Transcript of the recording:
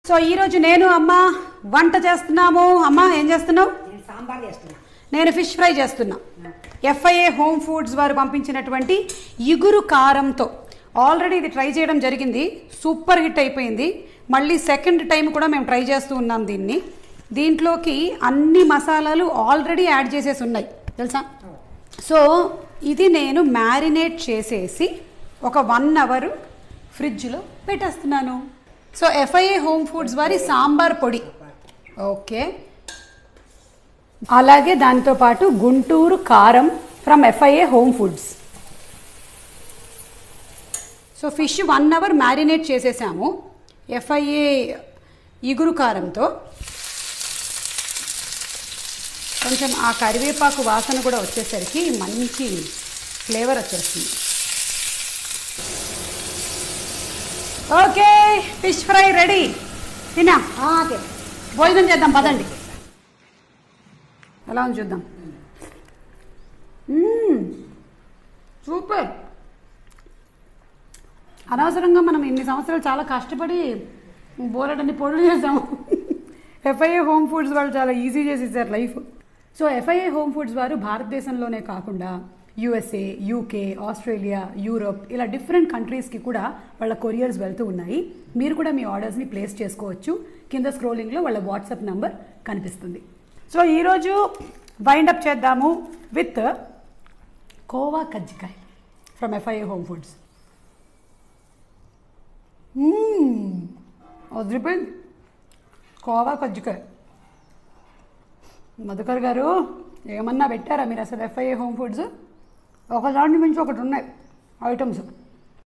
So ఈరోజు నేను అమ్మ వంట చేస్తున్నాము అమ్మ ఏం చేస్తున్నావు నేను సాంబార్ చేస్తున్నా నేను ఫిష్ ఫ్రై చేస్తున్నా ఎఫ్ఐఏ హోమ్ ఫుడ్స్ వారు పంపించినటువంటి ఇగురు కారంతో ఆల్రెడీ ఇది ట్రై చేయడం జరిగింది సూపర్ హిట్ అయిపోయింది మళ్ళీ సెకండ్ టైం కూడా మేము ట్రై చేస్తూ ఉన్నాం దీన్ని దీంట్లోకి అన్ని మసాలాలు ఆల్రెడీ యాడ్ చేసేసి ఉన్నాయి తెలుసా సో ఇది నేను మ్యారినేట్ చేసేసి ఒక వన్ అవర్ ఫ్రిడ్జ్లో పెట్టేస్తున్నాను సో ఎఫ్ఐఏ హోమ్ ఫుడ్స్ వారి సాంబార్ పొడి ఓకే అలాగే దాంతో పాటు గుంటూరు కారం from FIA home foods so fish one hour marinate చేసేసాము ఎఫ్ఐఏ ఇగురు కారంతో కొంచెం ఆ కరివేపాకు వాసన కూడా వచ్చేసరికి మంచి ఫ్లేవర్ వచ్చేస్తుంది ఓకే ఫిష్ ఫ్రై రెడీ తినా ఆ, ఓకే భోజనం చేద్దాం పదండి ఎలా ఉంది చూద్దాం మ్మ్. సూపర్ అనవసరంగా మనం ఇన్ని సంవత్సరాలు చాలా కష్టపడి బోలెడన్ని పొడులు చేసాము ఎఫ్ఐఏ హోమ్ ఫుడ్స్ వాళ్ళు చాలా ఈజీ చేసి ఇచ్చారు life so FIA home foods వారు భారతదేశంలోనే కాకుండా యుఎస్ఏ యూకే ఆస్ట్రేలియా యూరోప్ ఇలా డిఫరెంట్ కంట్రీస్కి కూడా వాళ్ళ కొరియర్స్ వెళ్తూ ఉన్నాయి మీరు కూడా మీ ఆర్డర్స్ని ప్లేస్ చేసుకోవచ్చు కింద స్క్రోలింగ్లో వాళ్ళ వాట్సాప్ నంబర్ కనిపిస్తుంది సో ఈరోజు వైండప్ చేద్దాము విత్ కోవా కజ్జికాయ ఫ్రమ్ ఎఫ్ఐఏ హోమ్ ఫుడ్స్ వదిలిపోయింది కోవా కజ్జికాయ మధుకర్ గారు ఏమన్నా పెట్టారా మీరు అసలు ఎఫ్ఐఏ హోమ్ ఫుడ్స్ ఒకదాన్ని మించి ఒకటి ఉన్నాయి ఐటమ్స్